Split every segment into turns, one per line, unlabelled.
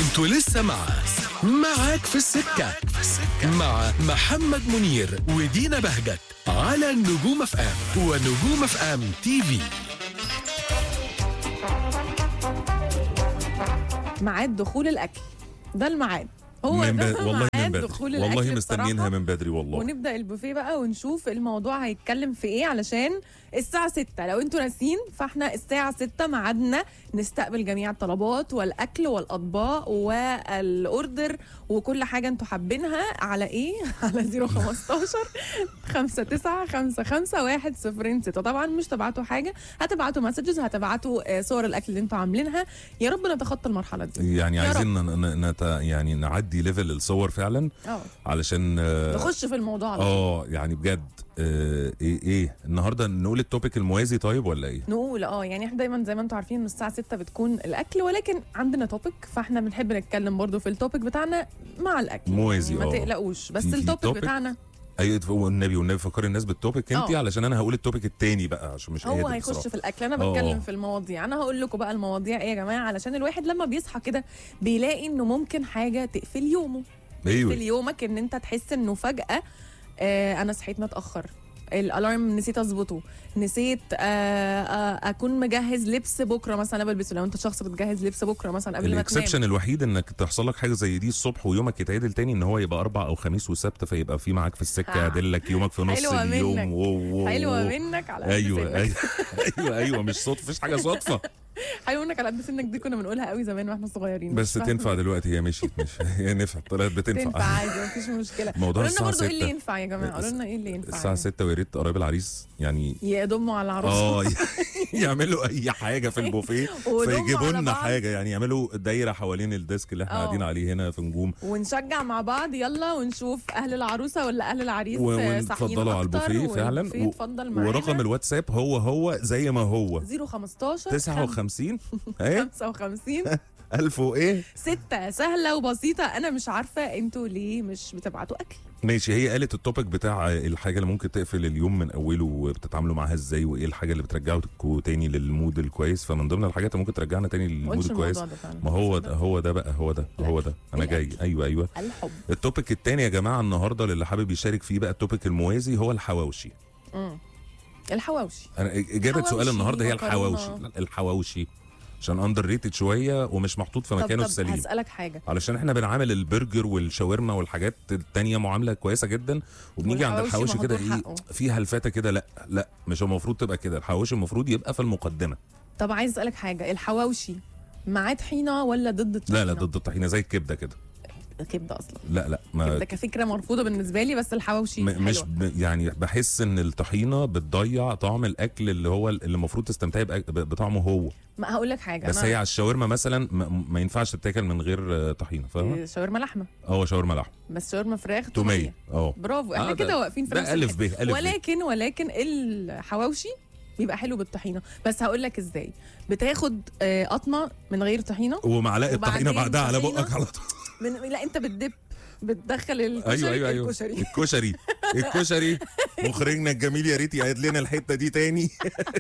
انتوا لسه مع معاك في السكة مع محمد منير ودينا بهجت على النجوم اف ام ونجوم اف ام تي في
ميعاد دخول الاكل ده الميعاد هو
من
ده
ب... والله من
ميعاد
بدري
دخول
والله
الأكل
مستنيينها
بصراحة.
من بدري والله
ونبدا البوفيه بقى ونشوف الموضوع هيتكلم في ايه علشان الساعه 6 لو انتوا ناسيين فاحنا الساعه 6 ميعادنا نستقبل جميع الطلبات والاكل والاطباق والاوردر وكل حاجه انتوا حابينها على ايه على 015 59 55 106 طبعا مش تبعتوا حاجه هتبعتوا مسجز هتبعتوا آه، صور الاكل اللي انتوا عاملينها يا رب نتخطى المرحله دي
يعني
يا
عايزين ن... ن... نت... يعني نعدي ليفل الصور فعلا
اه
علشان اه
نخش في الموضوع على طول.
آه، يعني بجد آه ايه ايه النهارده نقول التوبيك الموازي طيب ولا ايه
نقول اه يعني احنا دايما زي ما انتم عارفين ان الساعه 6 بتكون الاكل ولكن عندنا توبيك فاحنا بنحب نتكلم برضو في التوبيك بتاعنا مع الاكل
موازي،
يعني ما
اه.
تقلقوش بس
في- في
التوبيك
توبيك
بتاعنا
ايوه والنبي والنبي فكري الناس بالتوبيك انت
آه.
علشان انا هقول التوبيك التاني بقى عشان مش
هو
قادر
هيخش
بصراحة.
في الاكل انا
اه.
بتكلم في المواضيع انا هقول لكم بقى المواضيع ايه يا جماعه علشان الواحد لما بيصحى كده بيلاقي انه ممكن حاجه تقفل يومه تقفل
ايوه
يومك ان انت تحس انه فجاه آه انا صحيت متاخر الالارم نسيت اظبطه نسيت آه آه اكون مجهز لبس بكره مثلا أنا بلبسه لو انت شخص بتجهز لبس بكره مثلا قبل ما تنام
الاكسبشن الوحيد انك تحصل لك حاجه زي دي الصبح ويومك يتعدل تاني ان هو يبقى اربع او خميس وسبت فيبقى في معاك في السكه
آه.
يعدل لك يومك في نص
حلوة
اليوم
منك.
واو واو
حلوه
واو.
منك على قد
ايوه
سنك.
ايوه ايوه ايوه مش صدفه مفيش حاجه صدفه
حلوه منك على قد سنك دي كنا بنقولها قوي زمان واحنا صغيرين
بس
مش
تنفع
فاهمة.
دلوقتي هي مشيت مش هي نفع طلعت
تنفع
بتنفع
عادي مفيش مشكله
موضوع
قولوا لنا
الساعه
برضه ايه اللي
6
ينفع يا جماعه قولوا لنا ايه اللي ينفع
الساعه
يعني.
6 ويا ريت قرايب العريس يعني
يضموا على العروسه
اه يعملوا اي حاجه في البوفيه
ويضموا
فيجيبوا
على
لنا
بعض.
حاجه يعني يعملوا دايره حوالين الديسك اللي احنا
اه.
قاعدين عليه هنا في نجوم
ونشجع مع بعض يلا ونشوف اهل العروسه ولا اهل العريس
و-
آه، صاحيين
ونتفضلوا على
أكتر
البوفيه فعلا
والبوفيه
و-
اتفضل معانا
ورقم الواتساب هو هو زي ما هو
015
59 ايه
55
1000 وايه
ستة سهلة وبسيطة أنا مش عارفة أنتوا ليه مش بتبعتوا أكل
ماشي هي قالت التوبيك بتاع الحاجه اللي ممكن تقفل اليوم من اوله وبتتعاملوا معاها ازاي وايه الحاجه اللي بترجعكوا تاني للمود الكويس فمن ضمن الحاجات اللي ممكن ترجعنا تاني
ما
للمود
قلتش
الكويس
الموضوع ده فعلا
ما هو
بس
ده هو ده بقى هو ده هو ده انا جاي
الأكل.
ايوه ايوه
الحب
التوبيك التاني يا جماعه النهارده اللي حابب يشارك فيه بقى التوبيك الموازي هو الحواوشي
مم. الحواوشي
انا اجابه سؤال
حواوشي،
النهارده هي
مكرونة.
الحواوشي لا، الحواوشي عشان اندر ريتد شويه ومش محطوط في
طب
مكانه
طب
السليم
هسألك حاجة
علشان احنا بنعامل البرجر والشاورما والحاجات التانية معامله كويسه جدا وبنيجي عند
والحواوشي
الحواوشي كده
مهدور
ايه
حقه.
فيها هلفته كده لا لا مش المفروض تبقى كده الحواوشي المفروض يبقى في المقدمه
طب عايز أسألك حاجة الحواوشي معاه طحينة ولا ضد الطحينة؟
لا لا ضد الطحينه زي الكبده كده
كبدة أصلا
لا لا ما
كبدة كفكرة مرفوضة بالنسبة لي بس الحواوشي
م-
حلوة.
مش ب يعني بحس ان الطحينه بتضيع طعم الاكل اللي هو اللي المفروض تستمتعي بأك- ب- بطعمه هو
ما هقول لك حاجة
بس
أنا
هي على الشاورما مثلا ما, ما ينفعش تتاكل من غير آه، طحينه فاهمه
شاورما لحمة
هو شاورما لحم
بس شاورما فراخ
توميه اه
برافو احنا
آه، ده-
كده واقفين في
ده
نفس
ألف
الحتة.
ب ألف ب
ولكن ولكن الحواوشي بيبقى حلو بالطحينه بس هقول لك ازاي بتاخد آه، قطمه من غير طحينه
ومعلقه طحينه
وبعدين
بعدها على
طحينة.
بقك على طول
من لا انت بتدب بتدخل الكشري
ايوه ايوه ايوه
الكشري
الكشري الكشري مخرجنا الجميل يا ريت يعيد لنا الحته دي تاني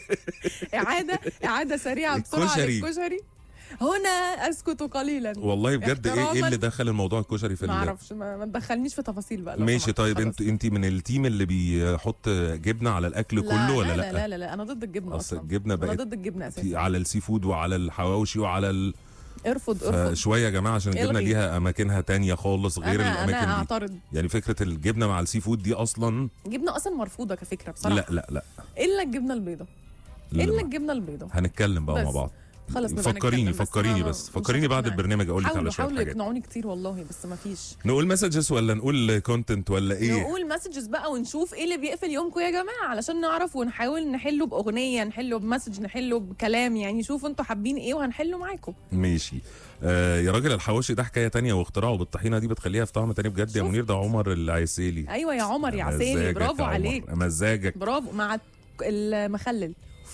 اعاده اعاده سريعه بسرعه
الكشري.
للكشري هنا اسكت قليلا
والله بجد ايه ايه
احتراما.
اللي دخل الموضوع الكشري في
ما
ال-
اعرفش ما, ما تدخلنيش في تفاصيل بقى لو
ماشي
سمحت.
طيب
خلاص.
انت انت من التيم اللي بيحط جبنه على الاكل
لا
كله ولا
لا
لا,
لا لا لا, لا انا ضد الجبنه
اصل
اصلا
الجبنه
انا
بقت
ضد الجبنه
في
اساسا
على السي فود وعلى الحواوشي وعلى ال...
ارفض ارفض
شويه يا جماعه عشان الجبنه
الغي.
ليها اماكنها تانية خالص غير
انا
الاماكن
انا
دي
اعترض
يعني فكره الجبنه مع السي فود دي اصلا
جبنه اصلا مرفوضه كفكره بصراحه
لا لا لا,
الا الجبنه البيضاء الا
لا.
الجبنه البيضاء
هنتكلم بقى مع
بس.
بعض
خلاص نبقى
فكريني
نتكلم، بس
فكريني
أنا
بس
مش
فكريني بعد
هقنعك.
البرنامج اقول لك
حاولوا
على شويه
حاولوا
حاجات
يقنعوني كتير والله بس ما فيش
نقول مسجز ولا نقول كونتنت ولا ايه
نقول مسجز بقى ونشوف ايه اللي بيقفل يومكم يا جماعه علشان نعرف ونحاول نحله باغنيه نحله بمسج نحله بكلام يعني شوفوا انتوا حابين ايه وهنحله معاكم
ماشي آه يا راجل الحواوشي ده حكايه تانية واختراعه بالطحينه دي بتخليها في طعم تاني بجد يا
شفت؟
منير ده عمر العسيلي
ايوه يا عمر يا عسيلي
مزاجك
برافو
يا عمر،
عليك
مزاجك
برافو مع المخلل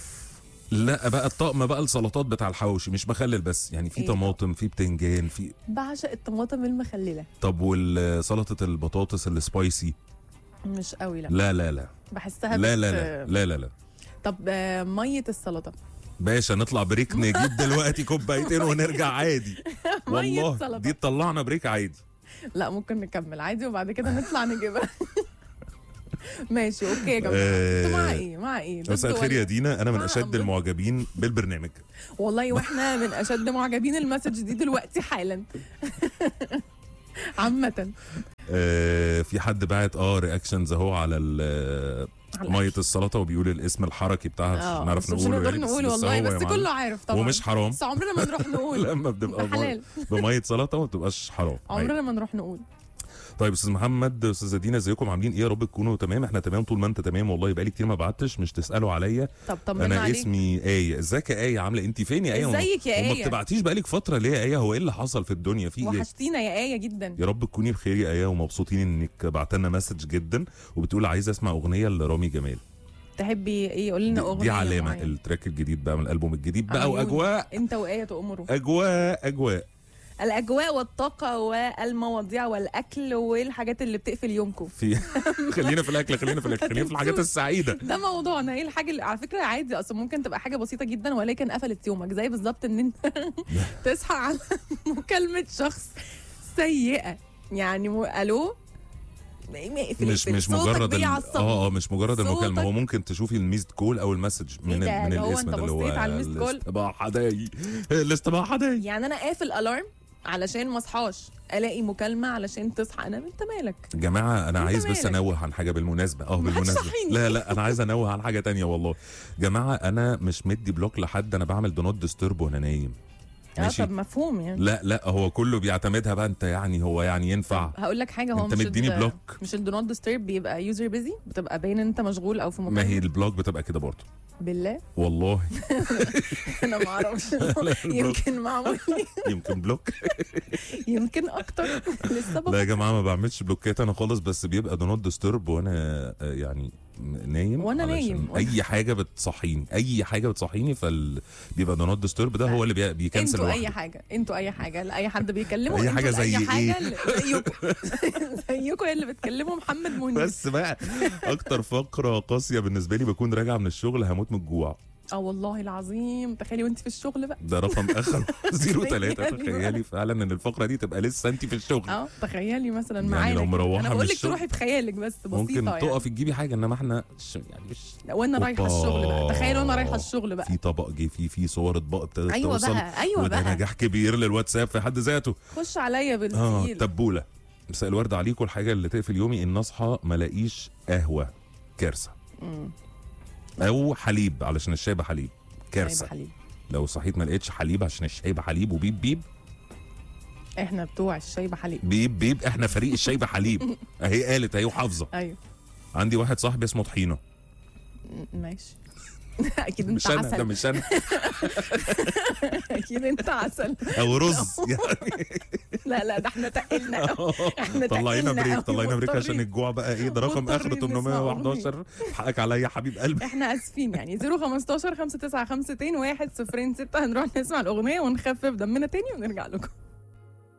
لا بقى الطقم بقى السلطات بتاع الحواوشي مش مخلل بس يعني في
إيه؟
طماطم في بتنجان في
بعشق الطماطم المخلله
طب والسلطه البطاطس السبايسي
مش قوي لا
لا لا لا
بحسها
لا
بت-
لا لا لا لا لا
طب آه، ميه السلطه
باشا نطلع بريك نجيب دلوقتي كوبايتين ونرجع عادي
مية
والله
سلطة.
دي تطلعنا بريك عادي
لا ممكن نكمل عادي وبعد كده نطلع نجيبها ماشي اوكي يا جماعه
آه،
انتوا مع ايه مع ايه ضد
مساء الخير
ولا-
يا دينا انا من
مع
اشد
أمر.
المعجبين بالبرنامج
والله واحنا من اشد معجبين المسج دي دلوقتي حالا عامة
آه في حد باعت اه رياكشنز اهو على ال-
على
ميه
الأكل.
السلطه وبيقول الاسم الحركي بتاعها
اه
مش نعرف
بس مش
نقوله
هنقدر
يعني، بس-
نقول
بس
والله
هو يا
بس
معلم.
كله عارف طبعا
ومش حرام
بس عمرنا ما نروح نقول
لما بنبقى
ده حلال
بميه سلطه ما بتبقاش حرام عادي.
عمرنا ما نروح نقول
طيب استاذ محمد استاذه دينا ازيكم عاملين ايه يا رب تكونوا تمام احنا تمام طول ما انت تمام والله بقالي كتير ما بعتش مش تسالوا عليا
طب طمنا
انا
عليك
اسمي ايه ازيك يا ايه عامله انت فين يا ايه
ازيك يا
وما
آية؟
بتبعتيش بقالك فتره ليه يا ايه هو ايه اللي حصل في الدنيا في ايه
وحشتينا يا آية جدا
يا رب تكوني بخير يا ايه ومبسوطين انك بعتلنا مسج جدا وبتقول عايزه اسمع اغنيه لرامي جمال
تحبي ايه قولي لنا
دي,
اغنيه
دي علامه
معينة.
التراك الجديد بقى من الالبوم الجديد بقى
عيون.
واجواء
انت وآية تأمروا
اجواء اجواء
الاجواء والطاقه والمواضيع والاكل والحاجات اللي بتقفل يومكم
في خلينا في الاكل خلينا في الاكل خلينا في الحاجات السعيده
ده موضوعنا ايه الحاجه اللي على فكره عادي اصلا ممكن تبقى حاجه بسيطه جدا ولكن قفلت يومك زي بالظبط ان انت تصحى على مكالمه شخص سيئه يعني م... الو اقفل-
مش
اقفل.
مش
صوتك
مجرد ال-
بيعصبني.
اه اه مش مجرد المكالمه
صوتك-
هو ممكن تشوفي الميزد كول او المسج من
ده؟
ال- من
اللي هو
الاسم
أنت
ده اللي هو
بصيت على الميسد كول؟
الاستباح حداي الاستباح حداي
يعني انا قافل الارم علشان ما اصحاش الاقي مكالمه علشان تصحى انا انت مالك
يا جماعه انا
أنت
عايز بس
مالك؟
انوه عن حاجه بالمناسبه اه
ما حدش
بالمناسبه
صحيني.
لا لا انا عايز انوه عن حاجه تانية والله جماعه انا مش مدي بلوك لحد انا بعمل دو نوت ديسترب وانا نايم
اه
ماشي
طب مفهوم يعني
لا لا هو كله بيعتمدها بقى انت يعني هو يعني ينفع
هقول لك حاجه هو
أنت
مش
مديني
ال-
بلوك.
مش الدو نوت ديسترب بيبقى يوزر بيزي بتبقى باين ان انت مشغول او في
ما
مكالمه
هي البلوك بتبقى كده برضه
بالله
والله
انا ما اعرفش
البلوك.
يمكن معمول
يمكن بلوك
يمكن اكتر لسه
لا يا
بفكر.
جماعه ما بعملش بلوكات انا خالص بس بيبقى دو نوت ديسترب وانا آه، يعني نايم
وأنا
علشان
نايم.
اي حاجه بتصحيني اي حاجه بتصحيني فال بيبقى دو نوت ديسترب ده هو اللي بي- بيكنسل
انتوا اي
لوحده
حاجه انتوا اي حاجه لا اي حد بيكلمه
أي
انتوا
حاجة
اي
زي
حاجه
إيه؟
اللي- زيكم زيكم اللي بتكلموا محمد منير
بس بقى اكتر فقره قاسيه بالنسبه لي بكون راجع من الشغل هموت من الجوع
اه والله العظيم تخيلي وانت في الشغل بقى
ده رقم اخر 03
تخيلي
تخيلي فعلا ان الفقره دي تبقى لسه انت في الشغل
اه تخيلي مثلا
يعني
معانا
لو
كده.
مروحة
انا
من
بقول لك
الشغل،
تروحي بخيالك بس بسيطه
ممكن
يعني
تقفي تجيبي حاجه انما احنا ش- يعني مش
وانا رايحه
أوبا.
الشغل بقى تخيل وانا رايحه الشغل بقى
في طبق جه فيه فيه صور اطباق ابتدت
ايوه
توصل
بقى ايوه
وده
بقى
نجاح كبير للواتساب في حد ذاته
خش عليا
اه
بالتقيل
تبوله مساء الورد عليكم الحاجه اللي تقفل يومي ان اصحى ما الاقيش قهوه كارثه
مم.
او حليب علشان الشاي بحليب كارثه
طيب حليب
لو صحيت ما لقيتش حليب عشان الشاي بحليب وبيب بيب
احنا بتوع الشاي بحليب
بيب بيب احنا فريق الشاي بحليب اهي قالت اهي وحافظه
ايوه
عندي واحد صاحبي اسمه طحينه
م- ماشي اكيد انت
مش انا ده
عسل
مش انا
اكيد انت عسل
او رز يعني
لا لا ده احنا تقلنا احنا
طلعينا
تقلنا
بريك
أوي،
طلعينا بريك عشان
مضطرين.
الجوع بقى ايه ده رقم اخر
مضطرين نسمع
811 حقك عليا يا حبيب قلبي
احنا اسفين يعني 015 595 1 0 6 هنروح نسمع الاغنيه ونخفف دمنا تاني ونرجع لكم